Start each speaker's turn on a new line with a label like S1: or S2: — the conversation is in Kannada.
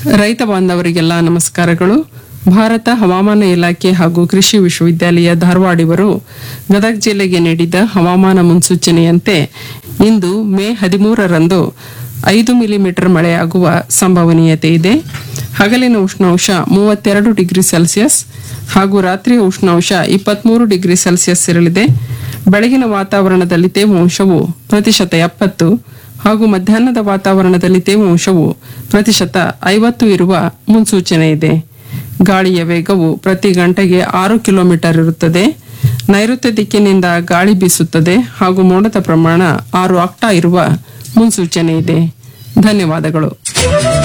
S1: ರೈತ ಬಾಂಧವರಿಗೆಲ್ಲ ನಮಸ್ಕಾರಗಳು ಭಾರತ ಹವಾಮಾನ ಇಲಾಖೆ ಹಾಗೂ ಕೃಷಿ ವಿಶ್ವವಿದ್ಯಾಲಯ ಧಾರವಾಡ ಇವರು ಗದಗ ಜಿಲ್ಲೆಗೆ ನೀಡಿದ ಹವಾಮಾನ ಮುನ್ಸೂಚನೆಯಂತೆ ಇಂದು ಮೇ ಹದಿಮೂರರಂದು ಐದು ಮಿಲಿಮೀಟರ್ ಮಳೆಯಾಗುವ ಸಂಭವನೀಯತೆ ಇದೆ ಹಗಲಿನ ಉಷ್ಣಾಂಶ ಮೂವತ್ತೆರಡು ಡಿಗ್ರಿ ಸೆಲ್ಸಿಯಸ್ ಹಾಗೂ ರಾತ್ರಿಯ ಉಷ್ಣಾಂಶ ಇಪ್ಪತ್ಮೂರು ಡಿಗ್ರಿ ಸೆಲ್ಸಿಯಸ್ ಇರಲಿದೆ ಬೆಳಗಿನ ವಾತಾವರಣದಲ್ಲಿ ತೇವಾಂಶವು ಪ್ರತಿಶತ ಎಪ್ಪತ್ತು ಹಾಗೂ ಮಧ್ಯಾಹ್ನದ ವಾತಾವರಣದಲ್ಲಿ ತೇವಾಂಶವು ಪ್ರತಿಶತ ಐವತ್ತು ಇರುವ ಮುನ್ಸೂಚನೆ ಇದೆ ಗಾಳಿಯ ವೇಗವು ಪ್ರತಿ ಗಂಟೆಗೆ ಆರು ಕಿಲೋಮೀಟರ್ ಇರುತ್ತದೆ ನೈಋತ್ಯ ದಿಕ್ಕಿನಿಂದ ಗಾಳಿ ಬೀಸುತ್ತದೆ ಹಾಗೂ ಮೋಡದ ಪ್ರಮಾಣ ಆರು ಆಕ್ಟಾ ಇರುವ ಮುನ್ಸೂಚನೆ ಇದೆ ಧನ್ಯವಾದಗಳು